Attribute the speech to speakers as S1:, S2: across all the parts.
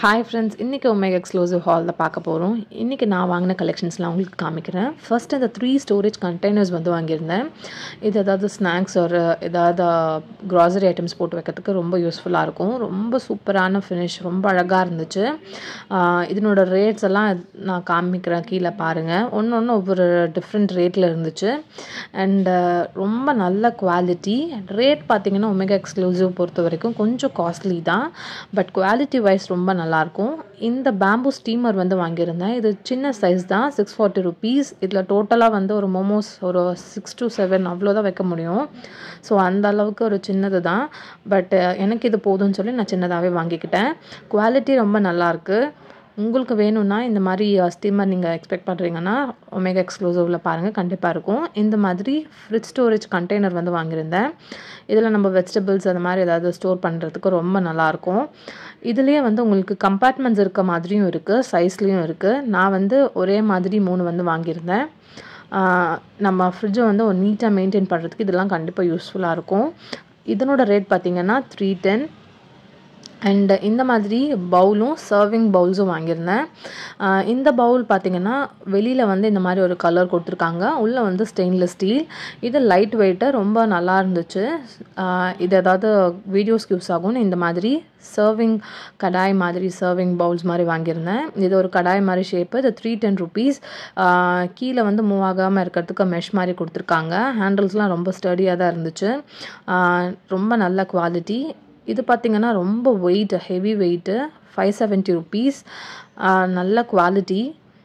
S1: hi friends இன்றைக்கி ஒமேக் exclusive ஹாலில் பார்க்க போகிறோம் இன்றைக்கி நான் வாங்கின கலெக்ஷன்ஸ்லாம் உங்களுக்கு காமிக்கிறேன் ஃபர்ஸ்ட் இந்த த்ரீ ஸ்டோரேஜ் கண்டெய்னர்ஸ் வந்து வாங்கியிருந்தேன் இது ஏதாவது ஸ்நாக்ஸ் ஒரு ஏதாவது க்ராசரி ஐட்டம்ஸ் போட்டு வைக்கிறதுக்கு ரொம்ப யூஸ்ஃபுல்லாக இருக்கும் ரொம்ப சூப்பரான ஃபினிஷ் ரொம்ப அழகாக இருந்துச்சு ஆஹ் இதனோட ரேட்ஸ் எல்லாம் நான் காமிக்கிறேன் கீழே பாருங்கள் ஒன்று ஒன்று ஒவ்வொரு டிஃப்ரெண்ட் ரேட்டில் இருந்துச்சு அண்டு ரொம்ப நல்ல குவாலிட்டி ரேட் பார்த்தீங்கன்னா ஒமேகா எக்ஸ்க்ளூசிவ் பொறுத்த வரைக்கும் கொஞ்சம் காஸ்ட்லி தான் பட் குவாலிட்டி வைஸ் ரொம்ப நல்லாயிருக்கும் இந்த பேம்பு ஸ்டீமர் வந்து வாங்கியிருந்தேன் இது சின்ன சைஸ் தான் சிக்ஸ் ஃபார்ட்டி ருபீஸ் இதில் டோட்டலாக வந்து ஒரு மோமோஸ் ஒரு சிக்ஸ் டு செவன் அவ்வளோதான் வைக்க முடியும் ஸோ அந்த அளவுக்கு ஒரு சின்னது தான் பட் எனக்கு இது போதும்னு சொல்லி நான் சின்னதாகவே வாங்கிக்கிட்டேன் குவாலிட்டி ரொம்ப நல்லாயிருக்கு உங்களுக்கு வேணும்னா இந்த மாதிரி ஸ்டீமர் நீங்கள் எக்ஸ்பெக்ட் பண்ணுறீங்கன்னா ஒமேகா எக்ஸ்க்ளூசிவில் பாருங்கள் கண்டிப்பாக இருக்கும் இந்த மாதிரி ஃப்ரிட்ஜ் ஸ்டோரேஜ் கண்டெய்னர் வந்து வாங்கியிருந்தேன் இதில் நம்ம வெஜிடபிள்ஸ் அந்த மாதிரி ஏதாவது ஸ்டோர் பண்ணுறதுக்கு ரொம்ப நல்லாயிருக்கும் இதுலேயே வந்து உங்களுக்கு கம்பார்ட்மெண்ட்ஸ் இருக்க மாதிரியும் இருக்குது சைஸ்லேயும் இருக்குது நான் வந்து ஒரே மாதிரி மூணு வந்து வாங்கியிருந்தேன் ஆஹ் நம்ம ஃப்ரிட்ஜை வந்து ஒரு நீட்டாக மெயின்டைன் பண்ணுறதுக்கு இதெல்லாம் கண்டிப்பாக யூஸ்ஃபுல்லாக இருக்கும் இதனோட ரேட் பார்த்திங்கன்னா த்ரீ டென் அண்ட் இந்த மாதிரி பவுலும் சர்விங் பவுல்ஸும் வாங்கியிருந்தேன் ஆஹ் இந்த பவுல் பார்த்திங்கன்னா வெளியில் வந்து இந்த மாதிரி ஒரு கலர் கொடுத்துருக்காங்க உள்ளே வந்து ஸ்டெயின்லெஸ் ஸ்டீல் இது லைட் வெயிட்டு ரொம்ப நல்லா இருந்துச்சு ஆஹ் இது ஏதாவது வீடியோஸ்க்கு யூஸ் ஆகும்னு இந்த மாதிரி சர்விங் கடாய் மாதிரி சர்விங் பவுல்ஸ் மாதிரி வாங்கியிருந்தேன் இது ஒரு கடாய் மாதிரி ஷேப்பு இது த்ரீ டென் ருபீஸ் கீழே வந்து மூவ் ஆகாமல் இருக்கிறதுக்கு மெஷ் மாதிரி கொடுத்துருக்காங்க ஹேண்டில்ஸ்லாம் ரொம்ப ஸ்டடியாக தான் இருந்துச்சு ஆஹ் ரொம்ப நல்ல குவாலிட்டி இது பார்த்திங்கன்னா ரொம்ப weight heavy weight five seventy rupees நல்ல குவாலிட்டி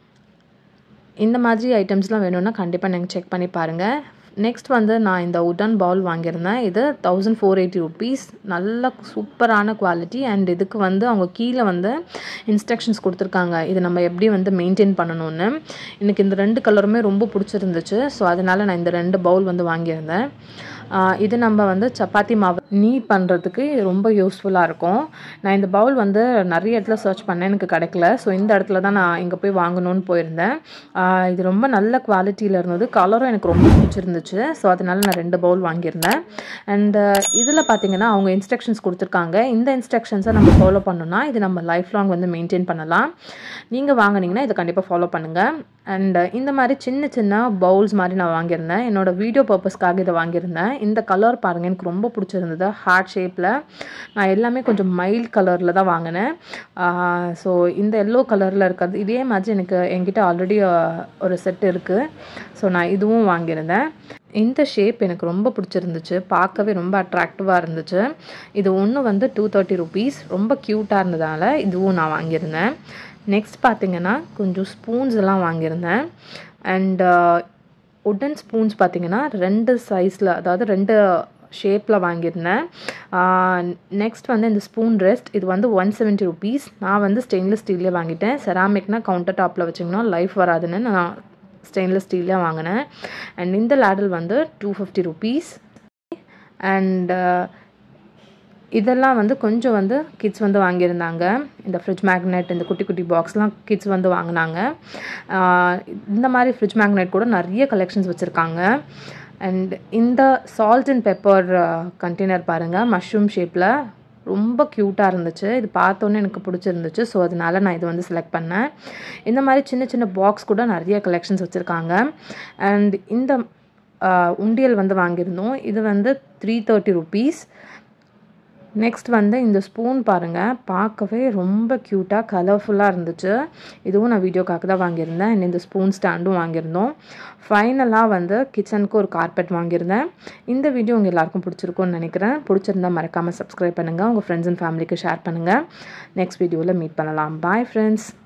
S1: இந்த மாதிரி ஐட்டம்ஸ்லாம் வேணும்னா கண்டிப்பாக நீங்கள் செக் பண்ணி பாருங்கள் நெக்ஸ்ட் வந்து நான் இந்த உடன் பவுல் வாங்கியிருந்தேன் இது தௌசண்ட் ஃபோர் எயிட்டி ருபீஸ் நல்ல சூப்பரான குவாலிட்டி அண்ட் இதுக்கு வந்து அவங்க கீழே வந்து இன்ஸ்ட்ரக்ஷன்ஸ் கொடுத்துருக்காங்க இது நம்ம எப்படி வந்து மெயின்டைன் பண்ணணும்னு எனக்கு இந்த ரெண்டு கலருமே ரொம்ப பிடிச்சிருந்துச்சு ஸோ அதனால் நான் இந்த ரெண்டு பவுல் வந்து வாங்கியிருந்தேன் ஆஹ் இது நம்ம வந்து சப்பாத்தி மாவு நீ பண்ணுறதுக்கு இது ரொம்ப யூஸ்ஃபுல்லாக இருக்கும் நான் இந்த பவுல் வந்து நிறைய இடத்துல சர்ச் பண்ணேன் எனக்கு கிடைக்கல ஸோ இந்த இடத்துல தான் நான் இங்கே போய் வாங்கணும்னு போயிருந்தேன் ஆஹ் இது ரொம்ப நல்ல குவாலிட்டியில் இருந்தது கலரும் எனக்கு ரொம்ப பிடிச்சிருந்துச்சு ஸோ அதனால நான் ரெண்டு பவுல் வாங்கியிருந்தேன் அண்டு இதில் பார்த்தீங்கன்னா அவங்க இன்ஸ்ட்ரக்ஷன்ஸ் கொடுத்துருக்காங்க இந்த இன்ஸ்ட்ரக்ஷன்ஸை நம்ம ஃபாலோ பண்ணோம்னா இது நம்ம லைஃப் லாங் வந்து மெயின்டைன் பண்ணலாம் நீங்கள் வாங்குனீங்கன்னா இதை கண்டிப்பாக ஃபாலோ பண்ணுங்கள் அண்ட் இந்த மாதிரி சின்ன சின்ன பவுல்ஸ் மாதிரி நான் வாங்கியிருந்தேன் என்னோட வீடியோ பர்பஸ்க்காக இதை வாங்கியிருந்தேன் இந்த கலர் பாருங்கள் எனக்கு ரொம்ப பிடிச்சிருந்தது ஹார்ட் ஷேப்பில் நான் எல்லாமே கொஞ்சம் மைல்ட் கலரில் தான் வாங்கினேன் ஸோ இந்த எல்லோ கலரில் இருக்கிறது இதே மாதிரி எனக்கு என்கிட்ட ஆல்ரெடி ஒரு செட் இருக்குது ஸோ நான் இதுவும் வாங்கியிருந்தேன் இந்த ஷேப் எனக்கு ரொம்ப பிடிச்சிருந்துச்சு பார்க்கவே ரொம்ப அட்ராக்டிவாக இருந்துச்சு இது ஒன்று வந்து டூ தேர்ட்டி ருபீஸ் ரொம்ப க்யூட்டாக இருந்ததால் இதுவும் நான் வாங்கியிருந்தேன் நெக்ஸ்ட் பார்த்தீங்கன்னா கொஞ்சம் ஸ்பூன்ஸ் எல்லாம் வாங்கியிருந்தேன் அண்ட் உட்டன் ஸ்பூன்ஸ் பார்த்தீங்கன்னா ரெண்டு சைஸில் அதாவது ரெண்டு ஷேப்பில் வாங்கியிருந்தேன் நெக்ஸ்ட் வந்து இந்த ஸ்பூன் ரெஸ்ட் இது வந்து ஒன் செவன்ட்டி ருபீஸ் நான் வந்து ஸ்டெயின்லெஸ் ஸ்டீல்லே வாங்கிட்டேன் செராமிக்னா கவுண்டர் டாப்பில் வச்சிங்கன்னா லைஃப் வராதுன்னு நான் ஸ்டெயின்லெஸ் ஸ்டீல்லே வாங்கினேன் அண்ட் இந்த லேடல் வந்து டூ ஃபிஃப்டி ருபீஸ் அண்ட் இதெல்லாம் வந்து கொஞ்சம் வந்து கிட்ஸ் வந்து வாங்கியிருந்தாங்க இந்த ஃப்ரிட்ஜ் மேக்னெட் இந்த குட்டி குட்டி பாக்ஸ்லாம் கிட்ஸ் வந்து வாங்கினாங்க இந்த மாதிரி ஃப்ரிட்ஜ் மேக்னெட் கூட நிறைய கலெக்ஷன்ஸ் வச்சுருக்காங்க அண்ட் இந்த சால்ட் அண்ட் பெப்பர் கண்டெய்னர் பாருங்கள் மஷ்ரூம் ஷேப்பில் ரொம்ப க்யூட்டாக இருந்துச்சு இது பார்த்தோன்னே எனக்கு பிடிச்சிருந்துச்சு ஸோ அதனால நான் இது வந்து செலக்ட் பண்ணேன் இந்த மாதிரி சின்ன சின்ன பாக்ஸ் கூட நிறைய கலெக்ஷன்ஸ் வச்சுருக்காங்க அண்ட் இந்த உண்டியல் வந்து வாங்கியிருந்தோம் இது வந்து த்ரீ தேர்ட்டி ருபீஸ் நெக்ஸ்ட் வந்து இந்த ஸ்பூன் பாருங்கள் பார்க்கவே ரொம்ப க்யூட்டாக கலர்ஃபுல்லாக இருந்துச்சு இதுவும் நான் வீடியோக்காக தான் வாங்கியிருந்தேன் அண்ட் இந்த ஸ்பூன் ஸ்டாண்டும் வாங்கியிருந்தோம் ஃபைனலாக வந்து கிச்சனுக்கு ஒரு கார்பெட் வாங்கியிருந்தேன் இந்த வீடியோ உங்கள் எல்லாருக்கும் பிடிச்சிருக்கும்னு நினைக்கிறேன் பிடிச்சிருந்தா மறக்காமல் சப்ஸ்கிரைப் பண்ணுங்கள் உங்கள் ஃப்ரெண்ட்ஸ் அண்ட் ஃபேமிலிக்கு ஷேர் பண்ணுங்கள் நெக்ஸ்ட் வீடியோவில் மீட் பண்ணலாம் பாய் ஃப்ரெண்ட்ஸ்